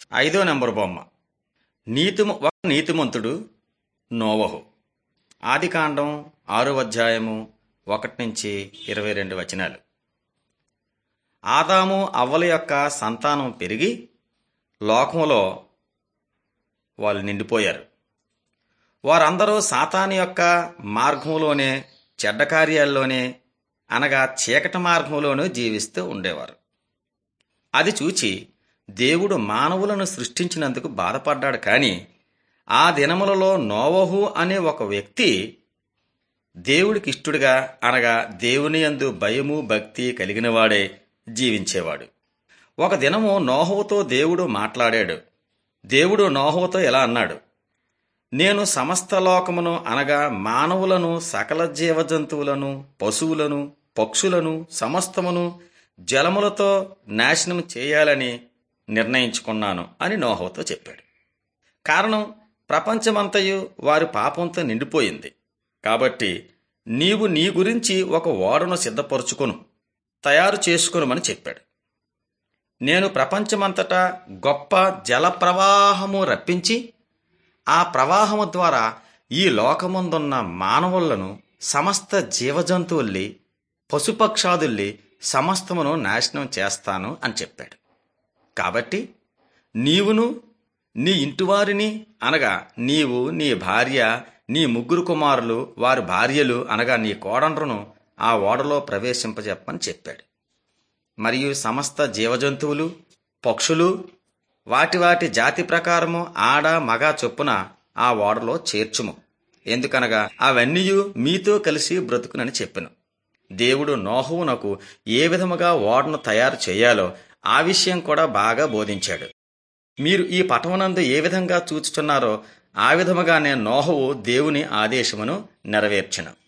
ఐదో నెంబర్ బొమ్మ నీతిము ఒక నీతిమంతుడు నోవహు ఆదికాండం ఆరో అధ్యాయము ఒకటి నుంచి ఇరవై రెండు వచనాలు ఆదాము అవ్వల యొక్క సంతానం పెరిగి లోకంలో వాళ్ళు నిండిపోయారు వారందరూ సాతాను యొక్క మార్గంలోనే చెడ్డ కార్యాల్లోనే అనగా చీకటి మార్గంలోనూ జీవిస్తూ ఉండేవారు అది చూచి దేవుడు మానవులను సృష్టించినందుకు బాధపడ్డాడు కానీ ఆ దినములలో నోవహు అనే ఒక వ్యక్తి దేవుడికి ఇష్టడుగా అనగా దేవుని యందు భయము భక్తి కలిగినవాడే జీవించేవాడు ఒక దినము నోహవుతో దేవుడు మాట్లాడాడు దేవుడు నోహవుతో ఎలా అన్నాడు నేను సమస్త లోకమును అనగా మానవులను సకల జీవజంతువులను పశువులను పక్షులను సమస్తమును జలములతో నాశనం చేయాలని నిర్ణయించుకున్నాను అని నోహవుతో చెప్పాడు కారణం ప్రపంచమంతయు వారి పాపంతో నిండిపోయింది కాబట్టి నీవు నీ గురించి ఒక ఓడను సిద్ధపరుచుకొను తయారు చేసుకొనుమని చెప్పాడు నేను ప్రపంచమంతటా గొప్ప జల ప్రవాహము రప్పించి ఆ ప్రవాహము ద్వారా ఈ లోకముందున్న మానవులను సమస్త జీవజంతువుల్ని పశుపక్షాదుల్ని సమస్తమును నాశనం చేస్తాను అని చెప్పాడు కాబట్టి నీవును నీ ఇంటివారిని అనగా నీవు నీ భార్య నీ ముగ్గురు కుమారులు వారి భార్యలు అనగా నీ కోడండ్రును ఆ ఓడలో ప్రవేశింపజెప్పని చెప్పాడు మరియు సమస్త జీవజంతువులు పక్షులు వాటి వాటి జాతి ప్రకారము ఆడ మగ చొప్పున ఆ ఓడలో చేర్చుము ఎందుకనగా అవన్నీ మీతో కలిసి బ్రతుకునని చెప్పెను దేవుడు నోహువునకు ఏ విధముగా ఓడను తయారు చేయాలో ఆ విషయం కూడా బాగా బోధించాడు మీరు ఈ పటమునందు ఏ విధంగా చూచుచున్నారో ఆ విధముగానే నోహవు దేవుని ఆదేశమును నెరవేర్చెను